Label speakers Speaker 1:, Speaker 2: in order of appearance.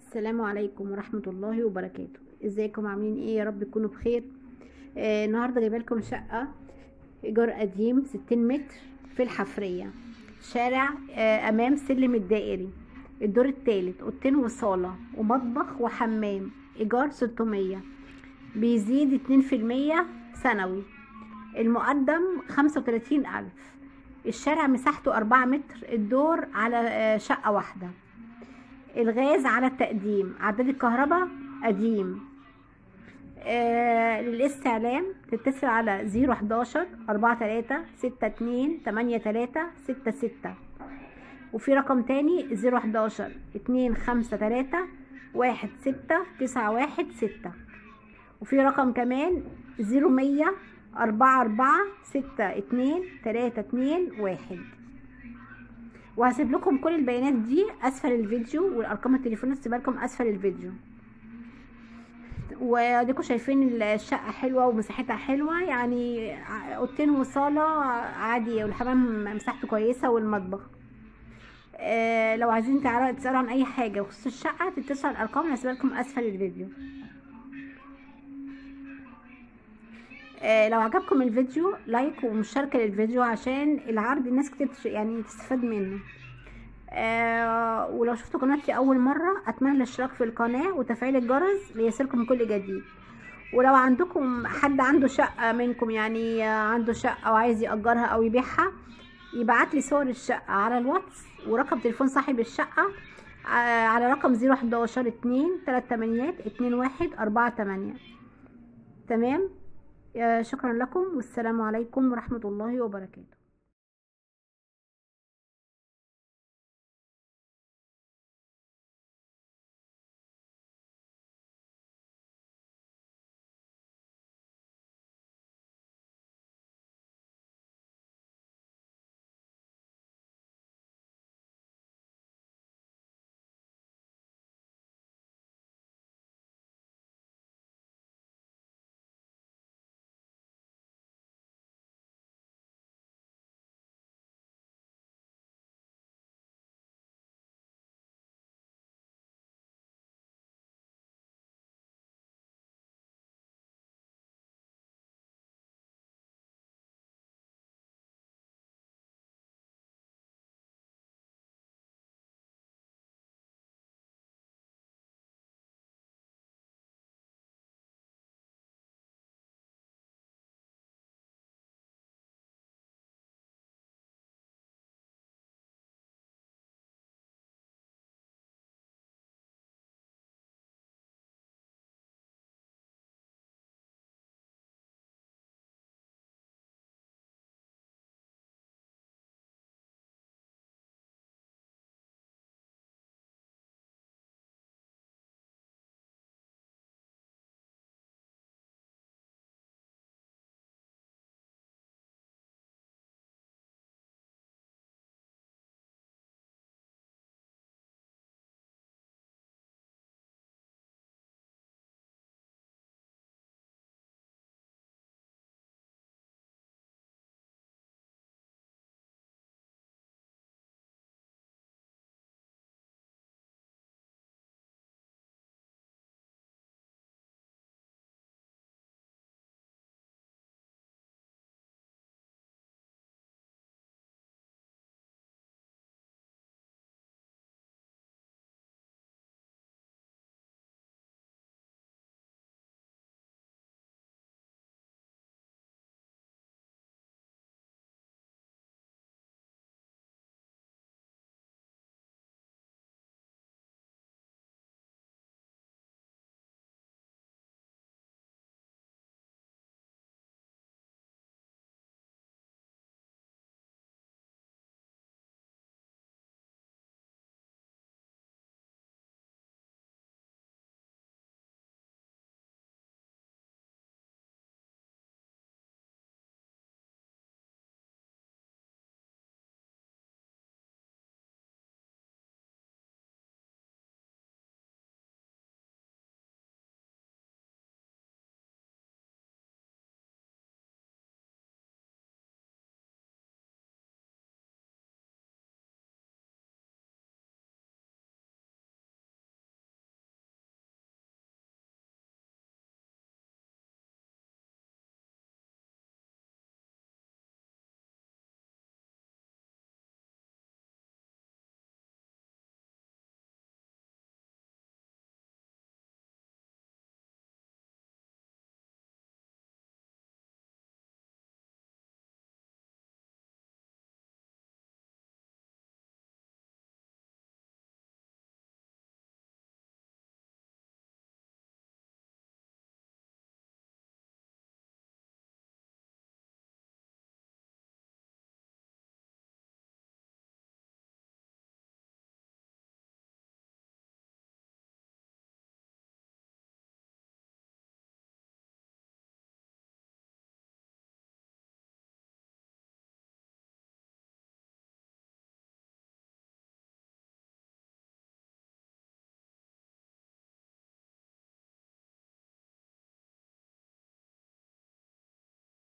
Speaker 1: السلام عليكم ورحمة الله وبركاته ازيكم عاملين ايه يا رب تكونوا بخير آه النهاردة جايبه لكم شقة ايجار قديم ستين متر في الحفرية شارع آه امام سلم الدائري الدور التالت اوضتين وصالة ومطبخ وحمام ايجار ستمية بيزيد اتنين في المية سنوي المقدم خمسة وتلاتين الف الشارع مساحته أربعة متر الدور على آه شقة واحدة الغاز على التقديم عداد الكهرباء قديم آه للاستعلام تتصل على زيرو حداشر أربعة تلاتة ستة اتنين تمانية تلاتة ستة ستة وفي رقم تاني زيرو حداشر اتنين خمسة تلاتة واحد ستة تسعة واحد ستة وفي رقم كمان زيرو مية أربعة أربعة ستة اتنين تلاتة اتنين واحد وهسيب لكم كل البيانات دي اسفل الفيديو والارقام التليفون هسيبها لكم اسفل الفيديو واديكم شايفين الشقه حلوه ومساحتها حلوه يعني اوضتين وصاله عادي والحمام مساحته كويسه والمطبخ آه لو عايزين تسالوا عن اي حاجه بخصوص الشقه تتصلوا على الارقام اللي هسيبها لكم اسفل الفيديو آه لو عجبكم الفيديو لايك ومشاركة للفيديو عشان العرض الناس كتير يعني تستفاد منه آه ولو شفتوا قناتي اول مرة اتمنى الاشتراك في القناة وتفعيل الجرس ليصلكم كل جديد ولو عندكم حد عنده شقة منكم يعني عنده شقة وعايز يأجرها او يبيعها يبعت لي صور الشقة على الواتس ورقم تليفون صاحب الشقة آه على رقم زيرو حداشر اتنين تلات تمانيات اتنين واحد اربعة تمانية تمام شكرا لكم والسلام عليكم ورحمة الله وبركاته